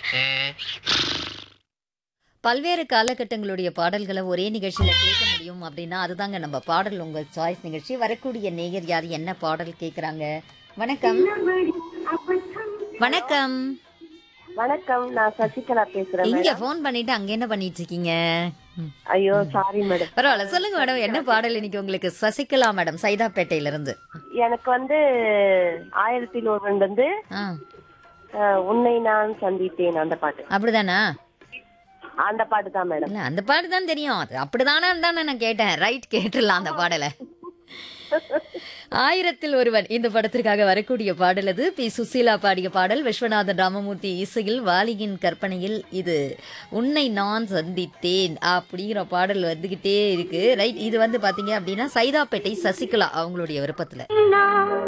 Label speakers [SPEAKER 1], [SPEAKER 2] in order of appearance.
[SPEAKER 1] பல்வேறு காலகட்டங்களுடைய பாடல்களை ஒரே நிகழ்ச்சியில கேட்க முடியும் அப்படின்னா அதுதாங்க நம்ம பாடல் உங்க சாய்ஸ் நிகழ்ச்சி வரக்கூடிய நேயர் யார் என்ன பாடல் கேக்குறாங்க வணக்கம் வணக்கம்
[SPEAKER 2] வணக்கம் நான் சசிகலா பேசுறேன்
[SPEAKER 1] இங்க
[SPEAKER 2] மேடம்
[SPEAKER 1] ஃபோன் பண்ணிட்டு அங்க என்ன பண்ணிட்டு இருக்கீங்க ம்.
[SPEAKER 2] ஐயோ சாரி மேடம்
[SPEAKER 1] பரவாயில்ல சொல்லுங்க மேடம் என்ன பாடல் இன்னைக்கு உங்களுக்கு சசிகலா மேடம் சைதாப்பேட்டையில இருந்து
[SPEAKER 2] எனக்கு வந்து ஆயிரத்தி ஒருவன் வந்து
[SPEAKER 1] ஆ
[SPEAKER 2] அஹ், உன்னை நான் சந்தித்தேன் அந்த பாட்டு
[SPEAKER 1] அப்படிதானா
[SPEAKER 2] அந்த பாட்டு தான் மேடம்
[SPEAKER 1] இல்ல அந்த பாட்டு தான் தெரியும் அது அப்படிதானே தானே நான் கேட்டேன் ரைட் கேட்டுடலாம் அந்த பாடலை ஆயிரத்தில் ஒருவன் இந்த படத்திற்காக வரக்கூடிய பாடல் அது பி சுசீலா பாடிய பாடல் விஸ்வநாதன் ராமமூர்த்தி இசையில் வாலியின் கற்பனையில் இது உன்னை நான் சந்தித்தேன் அப்படிங்கிற பாடல் வந்துகிட்டே இருக்கு ரைட் இது வந்து பாத்தீங்க அப்படின்னா சைதாப்பேட்டை சசிகலா அவங்களுடைய விருப்பத்துல